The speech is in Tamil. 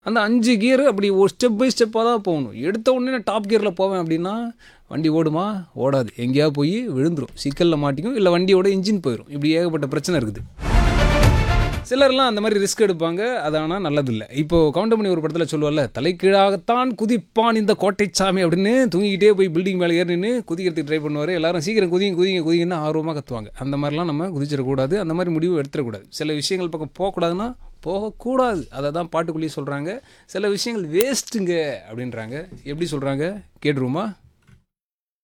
அந்த அஞ்சு கியர் அப்படி ஒரு ஸ்டெப் பை ஸ்டெப்பாக தான் போகணும் எடுத்த உடனே நான் டாப் கியரில் போவேன் அப்படின்னா வண்டி ஓடுமா ஓடாது எங்கேயாவது போய் விழுந்துரும் சிக்கலில் மாட்டிக்கும் இல்லை வண்டியோட இன்ஜின் போயிடும் இப்படி ஏகப்பட்ட பிரச்சனை இருக்குது சிலர்லாம் அந்த மாதிரி ரிஸ்க் எடுப்பாங்க அது ஆனால் நல்லதில்லை இப்போ கவுண்டமணி ஒரு படத்தில் சொல்லுவார்ல தலைக்கீழாகத்தான் குதிப்பான் இந்த கோட்டைச்சாமி அப்படின்னு தூங்கிக்கிட்டே போய் பில்டிங் மேலே ஏறி நின்று குதிக்கிறதுக்கு ட்ரை பண்ணுவார் எல்லாரும் சீக்கிரம் குதிங்க குதிங்க குதிங்கன்னு ஆர்வமாக கத்துவாங்க அந்த மாதிரிலாம் நம்ம குதிச்சிடக்கூடாது அந்த மாதிரி முடிவு எடுத்துடக்கூடாது சில விஷயங்கள் பக்கம் போகக்கூடாதுன்னா போகக்கூடாது அதை தான் பாட்டுக்குள்ளேயே சொல்கிறாங்க சில விஷயங்கள் வேஸ்ட்டுங்க அப்படின்றாங்க எப்படி சொல்கிறாங்க கேட்டுருவோமா